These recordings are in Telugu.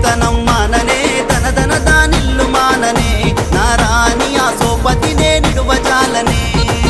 చిలిపితనం మాననే ధన ధన దానిల్లు మాననే నా రాణి ఆ సోపతినే నిడువజాలనే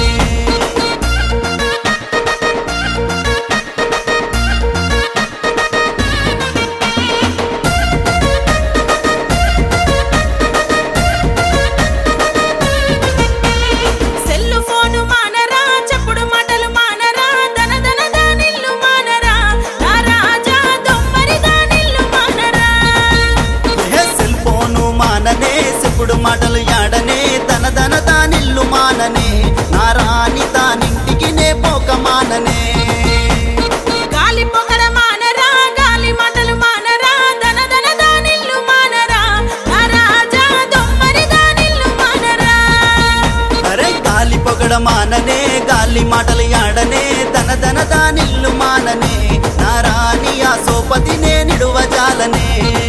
సెల్లు ఫోను మానరా చెప్పుడు మాటలు మానరా ధన ధన దానిల్లు మానరా నా రాజా దొమ్మరి దానిల్లు మానరా ఏ సెల్ ఫోను మాననే చెప్పుడు మాటలు యాడనే ధన ధన దానిల్లు మాననే నా రాణి దానింటికి నే పోక మాననే గాలి పొగడ మానరా గాలి మాటలు మానరా ధన ధన దానిల్లు మానరా నా రాజా దొమ్మరి దానిల్లు మానరా అరే గాలి పొగడ మాననే గాలి మాటలు యాడనే ధన ధన దానిల్లు మాననే నా రాణి ఆ సోపతినే నిడువజాలనే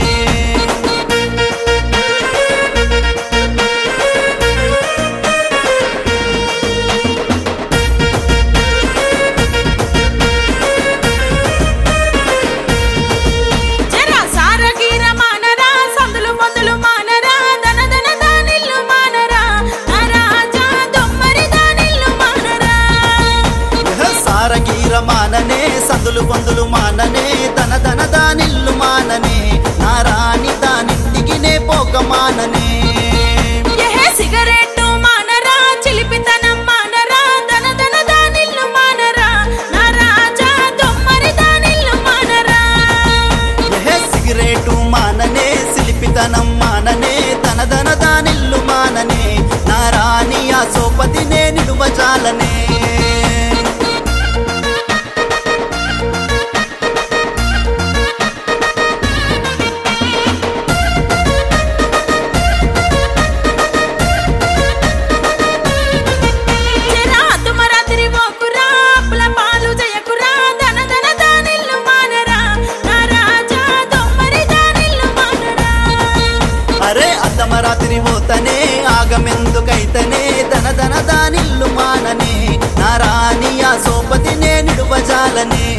జరా సారగీర మానరా సందులు మందులు మానరా ధన ధన దానిల్లు మానరా నా రాజా దొమ్మరి దానిల్లు మానరా యహ సారగీర మాననే సందులు పొందులు మాననే ధన ధన దానిల్లు మాననే నా రాణి దానింటికి నే పోక మాననే ఎహే సిగరెట్టు మానరా చిలిపితనం మానరా ధన ధన దానిల్లు మానరా నా రాజా దొమ్మరి దానిల్లు మానరా యహ సిగరేటు మాననే సిలిపితనం మాననే ధన ధన దానిల్లు మాననే నా రాణి ఆ సోపతినే నిడువజాలనే జరా తుమరాత్రి పోకురా అప్పుల పాలు జయకురా ధన ధన దానిల్లు మానరా నా రాజా దొమ్మరి దానిల్లు మానరా అరే అర్ధమరాత్రి పోతనే ఆగమెందుకైతనే ధన ధన దానిల్లు మాననే నా రాణి ఆ సోపతినే నిడువజాలనే